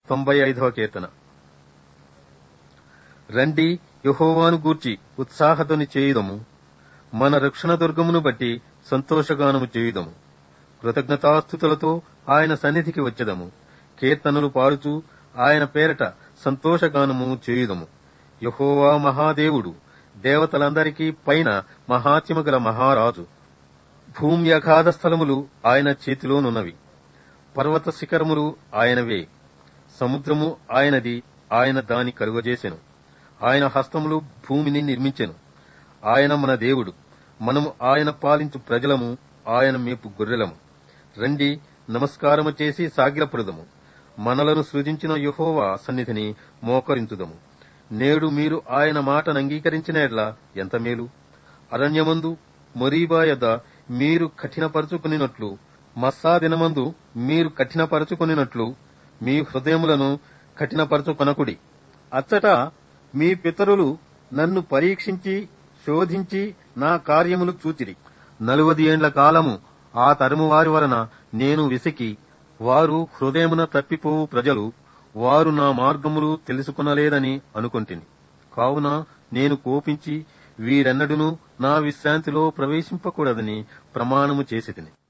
తొంభై ఐదవ కీర్తన రండి యహోవాను గూర్చి ఉత్సాహధ్వని చేయుదము మన రక్షణ దుర్గమును బట్టి సంతోషగానము చేయుదము కృతజ్ఞతాస్థుతులతో ఆయన సన్నిధికి వచ్చెదము కీర్తనలు పాడుచూ ఆయన పేరట సంతోషగానము చేయుదము యహోవా మహాదేవుడు దేవతలందరికీ పైన మహాత్యమ గల మహారాజు భూమి అగాధ స్థలములు ఆయన చేతిలోనున్నవి పర్వత శిఖరములు ఆయనవే సముద్రము ఆయనది ఆయన దాని కలుగజేసెను ఆయన హస్తములు భూమిని నిర్మించెను ఆయన మన దేవుడు మనము ఆయన పాలించు ప్రజలము ఆయన మేపు గొర్రెలము రండి నమస్కారము చేసి సాగిలపడుదము మనలను సృజించిన యహోవా సన్నిధిని మోకరించుదము నేడు మీరు ఆయన మాటను అంగీకరించిన ఎడ్ల ఎంత మేలు అరణ్యమందు మొరీబా యొద్ద మీరు కఠినపరుచుకునినట్లు మస్సా దినమందు మీరు కఠినపరుచుకునినట్లు మీ హృదయములను కఠినపరచుకొనకుడి అచ్చట మీ పితరులు నన్ను పరీక్షించి శోధించి నా కార్యములు చూచిరి నలువది ఏండ్ల కాలము ఆ తరము వారి వలన నేను విసికి వారు హృదయమున తప్పిపోవు ప్రజలు వారు నా మార్గములు తెలుసుకునలేదని అనుకొంటిని కావున నేను కోపించి వీరెన్నడును నా విశ్రాంతిలో ప్రవేశింపకూడదని ప్రమాణము చేసి